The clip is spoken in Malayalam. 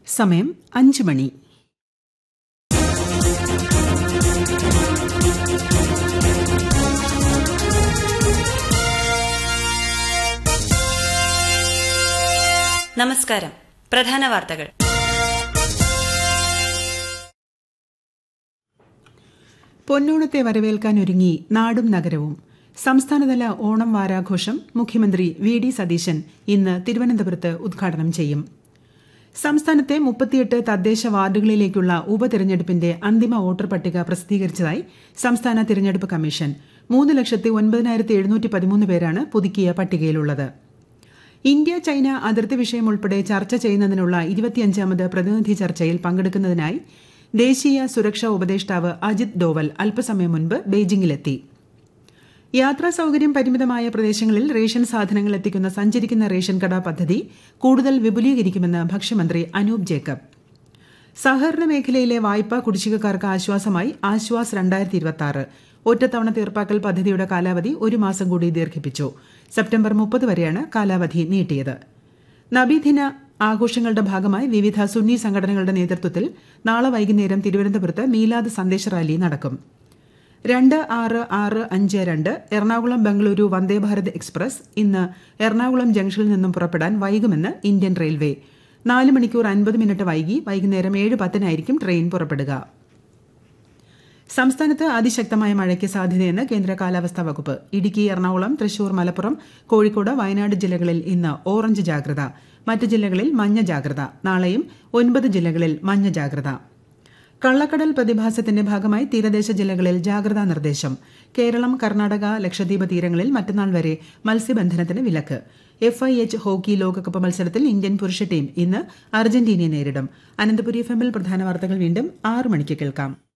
സമയം അഞ്ച് മണി നമസ്കാരം പ്രധാന വാർത്തകൾ പൊന്നോണത്തെ വരവേൽക്കാനൊരുങ്ങി നാടും നഗരവും സംസ്ഥാനതല ഓണം വാരാഘോഷം മുഖ്യമന്ത്രി വി ഡി സതീശൻ ഇന്ന് തിരുവനന്തപുരത്ത് ഉദ്ഘാടനം ചെയ്യും സംസ്ഥാനത്തെ മുപ്പത്തിയെട്ട് തദ്ദേശ വാർഡുകളിലേക്കുള്ള ഉപതെരഞ്ഞെടുപ്പിന്റെ അന്തിമ വോട്ടർ പട്ടിക പ്രസിദ്ധീകരിച്ചതായി സംസ്ഥാന തിരഞ്ഞെടുപ്പ് കമ്മീഷൻ മൂന്ന് ലക്ഷത്തി ഒൻപതിനായിരത്തി എഴുന്നൂറ്റി പതിമൂന്ന് പേരാണ് പുതുക്കിയ പട്ടികയിലുള്ളത് ഇന്ത്യ ചൈന അതിർത്തി വിഷയം ഉൾപ്പെടെ ചർച്ച ചെയ്യുന്നതിനുള്ള ഇരുപത്തിയഞ്ചാമത് പ്രതിനിധി ചർച്ചയിൽ പങ്കെടുക്കുന്നതിനായി ദേശീയ സുരക്ഷാ ഉപദേഷ്ടാവ് അജിത് ഡോവൽ അല്പസമയം മുൻപ് ബെയ്ജിംഗിലെത്തി യാത്രാ സൌകര്യം പരിമിതമായ പ്രദേശങ്ങളിൽ റേഷൻ സാധനങ്ങൾ എത്തിക്കുന്ന സഞ്ചരിക്കുന്ന റേഷൻ കട പദ്ധതി കൂടുതൽ വിപുലീകരിക്കുമെന്ന് ഭക്ഷ്യമന്ത്രി അനൂപ് ജേക്കബ് സഹകരണ മേഖലയിലെ വായ്പാ കുടിശ്ശികക്കാർക്ക് ആശ്വാസമായി ആശ്വാസ് രണ്ടായിരത്തി ഇരുപത്തി ആറ് ഒറ്റത്തവണ തീർപ്പാക്കൽ പദ്ധതിയുടെ കാലാവധി ഒരു മാസം കൂടി ദീർഘിപ്പിച്ചു സെപ്റ്റംബർ മുപ്പത് വരെയാണ് കാലാവധി നീട്ടിയത് നബിദിന ആഘോഷങ്ങളുടെ ഭാഗമായി വിവിധ സുന്നി സംഘടനകളുടെ നേതൃത്വത്തിൽ നാളെ വൈകുന്നേരം തിരുവനന്തപുരത്ത് മീലാദ് സന്ദേശ റാലി നടക്കും രണ്ട് ആറ് ആറ് അഞ്ച് രണ്ട് എറണാകുളം ബംഗളൂരു വന്ദേഭാരത് എക്സ്പ്രസ് ഇന്ന് എറണാകുളം ജംഗ്ഷനിൽ നിന്നും പുറപ്പെടാൻ വൈകുമെന്ന് ഇന്ത്യൻ റെയിൽവേ നാല് മണിക്കൂർ അൻപത് മിനിറ്റ് വൈകി വൈകുന്നേരം ഏഴ് പത്തിനായിരിക്കും ട്രെയിൻ പുറപ്പെടുക സംസ്ഥാനത്ത് അതിശക്തമായ മഴയ്ക്ക് സാധ്യതയെന്ന് കേന്ദ്ര കാലാവസ്ഥാ വകുപ്പ് ഇടുക്കി എറണാകുളം തൃശൂർ മലപ്പുറം കോഴിക്കോട് വയനാട് ജില്ലകളിൽ ഇന്ന് ഓറഞ്ച് ജാഗ്രത മറ്റ് ജില്ലകളിൽ മഞ്ഞ ജാഗ്രത നാളെയും ഒൻപത് ജില്ലകളിൽ മഞ്ഞ ജാഗ്രത കള്ളക്കടൽ പ്രതിഭാസത്തിന്റെ ഭാഗമായി തീരദേശ ജില്ലകളിൽ ജാഗ്രതാ നിർദ്ദേശം കേരളം കർണാടക ലക്ഷദ്വീപ് തീരങ്ങളിൽ മറ്റന്നാൾ വരെ മത്സ്യബന്ധനത്തിന് വിലക്ക് എഫ് ഐ എച്ച് ഹോക്കി ലോകകപ്പ് മത്സരത്തിൽ ഇന്ത്യൻ പുരുഷ ടീം ഇന്ന് അർജന്റീനയെ നേരിടും അനന്തപുരി എഫ് എമ്മിൽ പ്രധാന വാർത്തകൾ വീണ്ടും ആറ് മണിക്ക് കേൾക്കാം